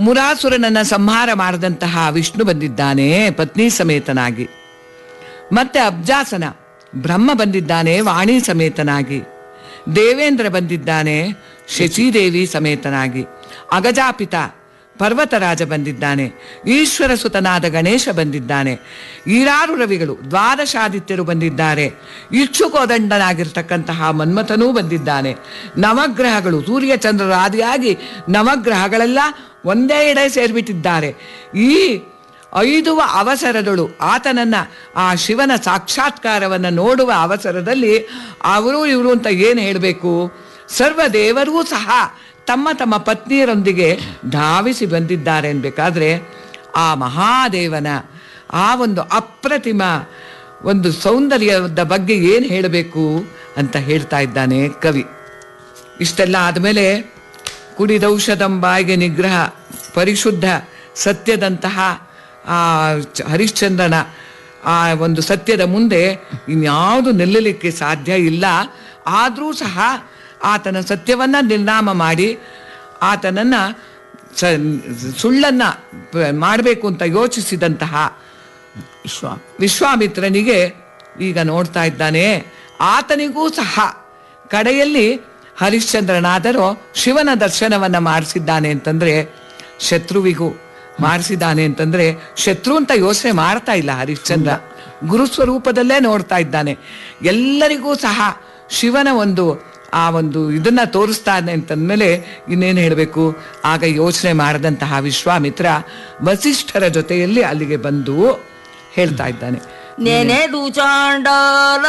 ಮುರಾಸುರನನ್ನ ಸಂಹಾರ ಮಾಡಿದಂತಹ ವಿಷ್ಣು ಬಂದಿದ್ದಾನೆ ಪತ್ನಿ ಸಮೇತನಾಗಿ ಮತ್ತೆ ಅಬ್ಜಾಸನ ಬ್ರಹ್ಮ ಬಂದಿದ್ದಾನೆ ವಾಣಿ ಸಮೇತನಾಗಿ ದೇವೇಂದ್ರ ಬಂದಿದ್ದಾನೆ ಶಚಿದೇವಿ ಸಮೇತನಾಗಿ ಅಗಜಾಪಿತ ಪರ್ವತರಾಜ ಬಂದಿದ್ದಾನೆ ಈಶ್ವರ ಸುತನಾದ ಗಣೇಶ ಬಂದಿದ್ದಾನೆ ಈರಾರು ರವಿಗಳು ದ್ವಾದಶಾದಿತ್ಯರು ಬಂದಿದ್ದಾರೆ ಇಕ್ಷುಕೋದಂಡನಾಗಿರ್ತಕ್ಕಂತಹ ಮನ್ಮಥನೂ ಬಂದಿದ್ದಾನೆ ನವಗ್ರಹಗಳು ಸೂರ್ಯ ಚಂದ್ರರಾದಿಯಾಗಿ ನವಗ್ರಹಗಳೆಲ್ಲ ಒಂದೇ ಎಡೆ ಸೇರಿಬಿಟ್ಟಿದ್ದಾರೆ ಈ ಐದು ಅವಸರದಳು ಆತನನ್ನ ಆ ಶಿವನ ಸಾಕ್ಷಾತ್ಕಾರವನ್ನ ನೋಡುವ ಅವಸರದಲ್ಲಿ ಅವರು ಇವರು ಅಂತ ಏನು ಹೇಳಬೇಕು ಸರ್ವ ದೇವರೂ ಸಹ ತಮ್ಮ ತಮ್ಮ ಪತ್ನಿಯರೊಂದಿಗೆ ಧಾವಿಸಿ ಬಂದಿದ್ದಾರೆ ಅನ್ಬೇಕಾದ್ರೆ ಆ ಮಹಾದೇವನ ಆ ಒಂದು ಅಪ್ರತಿಮ ಒಂದು ಸೌಂದರ್ಯದ ಬಗ್ಗೆ ಏನು ಹೇಳಬೇಕು ಅಂತ ಹೇಳ್ತಾ ಇದ್ದಾನೆ ಕವಿ ಇಷ್ಟೆಲ್ಲ ಆದಮೇಲೆ ಕುಡಿದೌಷಧಂ ಬಾಯಿಗೆ ನಿಗ್ರಹ ಪರಿಶುದ್ಧ ಸತ್ಯದಂತಹ ಆ ಚ- ಹರಿಶ್ಚಂದ್ರನ ಆ ಒಂದು ಸತ್ಯದ ಮುಂದೆ ಇನ್ಯಾವುದು ನಿಲ್ಲಲಿಕ್ಕೆ ಸಾಧ್ಯ ಇಲ್ಲ ಆದರೂ ಸಹ ಆತನ ಸತ್ಯವನ್ನ ನಿರ್ನಾಮ ಮಾಡಿ ಆತನನ್ನ ಸ ಸುಳ್ಳನ್ನ ಮಾಡಬೇಕು ಅಂತ ಯೋಚಿಸಿದಂತಹ ವಿಶ್ವ ವಿಶ್ವಾಮಿತ್ರನಿಗೆ ಈಗ ನೋಡ್ತಾ ಇದ್ದಾನೆ ಆತನಿಗೂ ಸಹ ಕಡೆಯಲ್ಲಿ ಹರಿಶ್ಚಂದ್ರನಾದರೂ ಶಿವನ ದರ್ಶನವನ್ನ ಮಾಡಿಸಿದ್ದಾನೆ ಅಂತಂದ್ರೆ ಶತ್ರುವಿಗೂ ಮಾಡಿಸಿದ್ದಾನೆ ಅಂತಂದ್ರೆ ಶತ್ರು ಅಂತ ಯೋಚನೆ ಮಾಡ್ತಾ ಇಲ್ಲ ಹರಿಶ್ಚಂದ್ರ ಗುರು ಸ್ವರೂಪದಲ್ಲೇ ನೋಡ್ತಾ ಇದ್ದಾನೆ ಎಲ್ಲರಿಗೂ ಸಹ ಶಿವನ ಒಂದು ಆ ಒಂದು ಇದನ್ನ ತೋರಿಸ್ತಾನೆ ಅಂತಂದ್ಮೇಲೆ ಇನ್ನೇನು ಹೇಳಬೇಕು ಆಗ ಯೋಚನೆ ಮಾಡದಂತಹ ವಿಶ್ವಾಮಿತ್ರ ವಸಿಷ್ಠರ ಜೊತೆಯಲ್ಲಿ ಅಲ್ಲಿಗೆ ಬಂದು ಹೇಳ್ತಾ ಇದ್ದಾನೆ ನೆನೆದು ಚಾಂಡಾಲ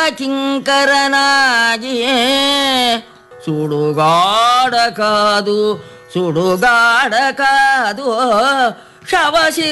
ಕಿಂಕರನಾಗಿಯೇ ಸುಡುಗಾಡ ಕಾದು ಸುಡುಗಾಡ ಕಾದು ಶವಶಿ